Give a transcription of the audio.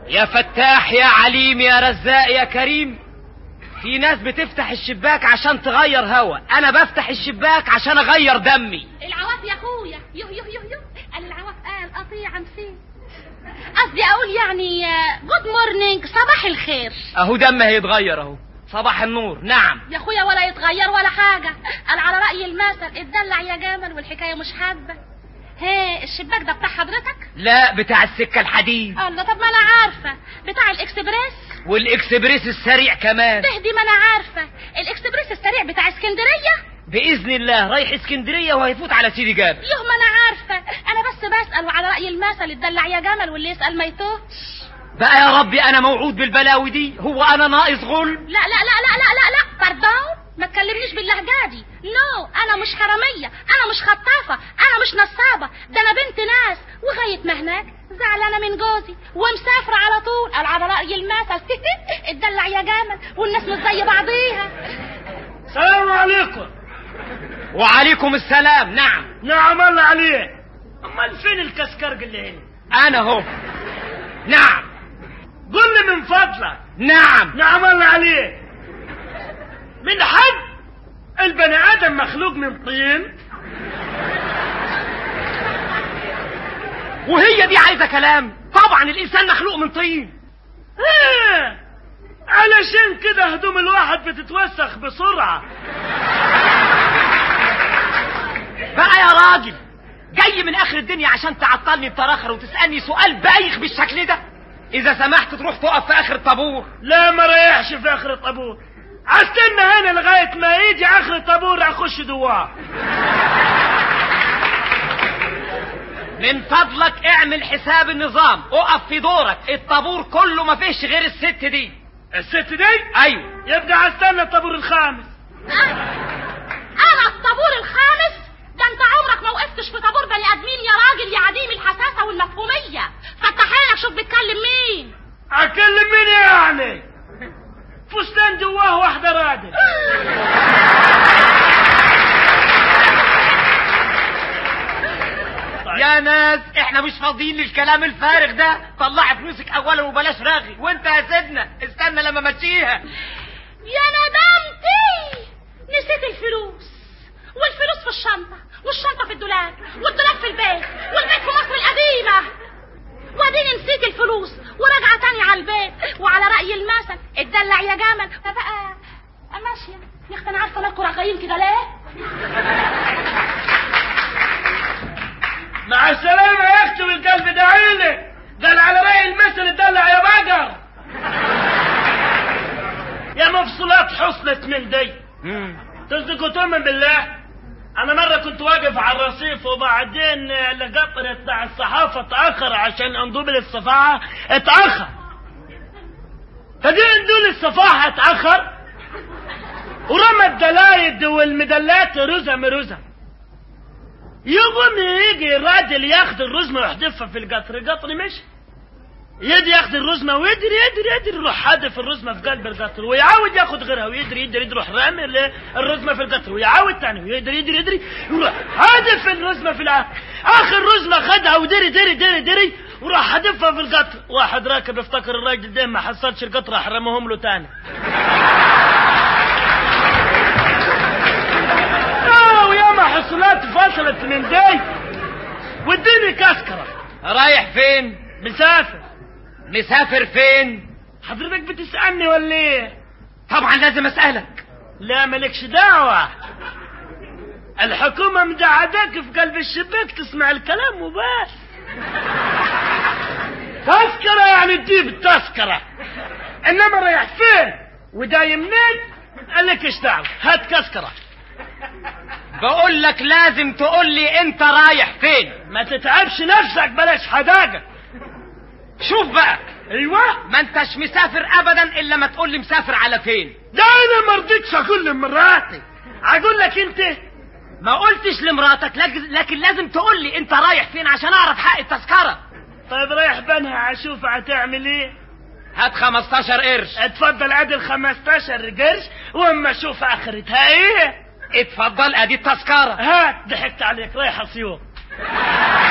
يا فتاح يا عليم يا رزاق يا كريم في ناس بتفتح الشباك عشان تغير هوا انا بفتح الشباك عشان اغير دمي العواف يا اخويا يو يو يو يو قال العواف قال قطيعا فين قصدي اقول يعني جود مورنينج صباح الخير اهو دمي هيتغير اهو صباح النور نعم يا اخويا ولا يتغير ولا حاجة قال على رأي المثل اتدلع يا جمل والحكاية مش حابة هي الشباك ده بتاع حضرتك لا بتاع السكة الحديد الله طب ما انا عارفة بتاع الاكسبريس والاكسبريس السريع كمان تهدي ما انا عارفة الاكسبريس السريع بتاع اسكندرية باذن الله رايح اسكندريه وهيفوت على سيدي جابر يوه ما انا عارفة انا بس بسأل وعلى رأي المثل اتدلع يا جمل واللي يسأل ما يتوهش بقى يا ربي انا موعود بالبلاوي دي هو انا ناقص غلب لا لا لا لا لا لا لا باردون ما تكلمنيش باللهجه دي نو انا مش حراميه انا مش خطافه انا مش نصابه ده انا بنت ناس وغايه ما هناك زعلانه من جوزي ومسافره على طول قال على راي المثل اتدلع يا جمل والناس مش زي بعضيها السلام عليكم وعليكم السلام نعم نعم الله عليك امال فين الكسكرج اللي هنا انا هو نعم قل لي من فضلك نعم نعم الله عليك من حد البني ادم مخلوق من طين وهي دي عايزه كلام طبعا الانسان مخلوق من طين آه. علشان كده هدوم الواحد بتتوسخ بسرعة بقى يا راجل جاي من اخر الدنيا عشان تعطلني بتراخر وتسالني سؤال بايخ بالشكل ده اذا سمحت تروح تقف في اخر الطابور لا ما ريحش في اخر الطابور استنى هنا لغاية ما يجي اخر الطابور اخش دواه من فضلك اعمل حساب النظام اقف في دورك الطابور كله ما فيش غير الست دي الست دي ايوه يبقى استنى الطابور الخامس انا الطابور الخامس ده انت عمرك ما وقفتش في طابور بني ادمين يا راجل يا عديم الحساسه والمفهوميه فتح عينك شوف بتكلم مين اكلم مين يعني فستان جواه واحده رادة يا ناس احنا مش فاضيين للكلام الفارغ ده طلعي فلوسك اولا وبلاش رغي وانت يا سيدنا استنى لما مشيها يا ندمتي نسيت الفلوس والفلوس في الشنطة والشنطة في الدولاب والدولاب في البيت والبيت في مصر القديمة واديني نسيت الفلوس وراجعة تاني على البيت وعلى رأي المثل اتدلع يا جمل فبقى ماشية يا اختي انا عارفة مالكم رغايين كده ليه؟ مع السلامة يا اختي والقلب دعيلك قال على رأي المثل اتدلع يا بقر يا مفصولات حصلت من دي تصدقوا تؤمن بالله انا مرة كنت واقف على الرصيف وبعدين القطر بتاع الصحافة اتأخر عشان انضوب للصفاحة اتأخر فدي اندول الصفاحة اتأخر ورمى الدلايد والمدلات رزم رزم يقوم يجي الراجل ياخد الرزمة ويحدفها في القطر القطر مشي يدي ياخد الرزمة ويدري يدري يدري يروح حادف الرزمة في قلب القطر ويعاود ياخد غيرها ويدري يدري يروح رامي الرزمة في القطر ويعاود تاني ويدري يدري يدري يروح حادف الرزمة في الآخر آخر رزمة خدها ودري دري دري دري وراح حادفها في القطر واحد راكب افتكر الراجل ده ما حصلش القطر راح رموهم له تاني آه وياما حصلات فصلت من دي واديني كسكرة رايح فين مسافر مسافر فين حضرتك بتسألني ولا ايه طبعا لازم اسألك لا مالكش دعوة الحكومة مدعداك في قلب الشباك تسمع الكلام وبس تذكرة يعني تجيب التذكرة انما رايح فين وداي منين قال لك ايش دعوة هات تذكرة بقول لك لازم تقول لي انت رايح فين ما تتعبش نفسك بلاش حداقة شوف بقى ايوه ما انتش مسافر ابدا الا ما تقول لي مسافر على فين ده انا ما رضيتش اقول لمراتي اقول لك انت ما قلتش لمراتك لك- لكن لازم تقول لي انت رايح فين عشان اعرف حق التذكره طيب رايح بنها اشوف هتعمل ايه هات 15 قرش اتفضل ادي ال 15 قرش واما اشوف اخرتها ايه اتفضل ادي التذكره هات ضحكت عليك رايح اسيوط